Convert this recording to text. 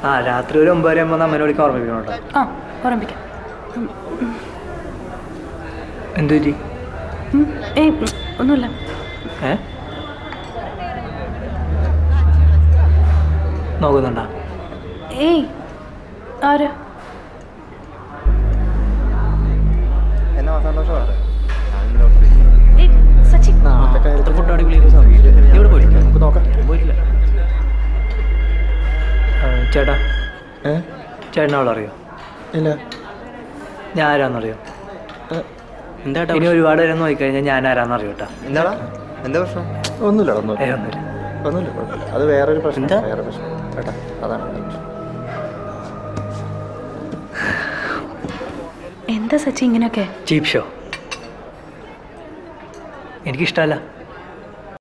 ആ രാത്രി ഒരു ഒമ്പത് ആകുമ്പോൾ അമ്മേനെ വിളിക്കാൻ ഓർമ്മിക്കണം കേട്ടോ ആ ഓർമ്മിപ്പിക്കാം എന്തു പറ്റി ഉം, ഏയ് ഉം, ഒന്നുമില്ല ഏ നോക്കുന്നുണ്ടാ ഏയ് ആര് എന്നാ സന്തോഷമാണ് ഏയ് സച്ചി നാളത്തെ ഫുഡ് അടിപൊളി ഇവിടെ പോയിട്ടില്ല നമുക്ക് നോക്കാം പോയിട്ടില്ല ആ, ചേട്ടാ ഏ ചേട്ടനെ അവളെ അറിയോ ഇല്ല ഞാൻ ആരാന്നറിയോ എന്താ ഇനി ഒരുപാട് പേരെ നോക്കിക്കഴിഞ്ഞാൽ ഞാൻ ആരാന്നറിയോ കേട്ടാ എന്താടാ എന്താ പ്രശ്നം ഒന്നുമില്ല ഒന്നുമില്ല ഏ ഒന്നുമില്ല ഒന്നുമില്ല കുഴപ്പമില്ല അത് വേറൊരു പ്രശ്നം വേറെ പ്രശ്നം കേട്ടാ അതാണ് അതിന്റെ പ്രശ്നം എന്താ സച്ചി ഇങ്ങനെയൊക്കെ ചീപ്പ് ഷോ എനിക്കിഷ്ടമല്ല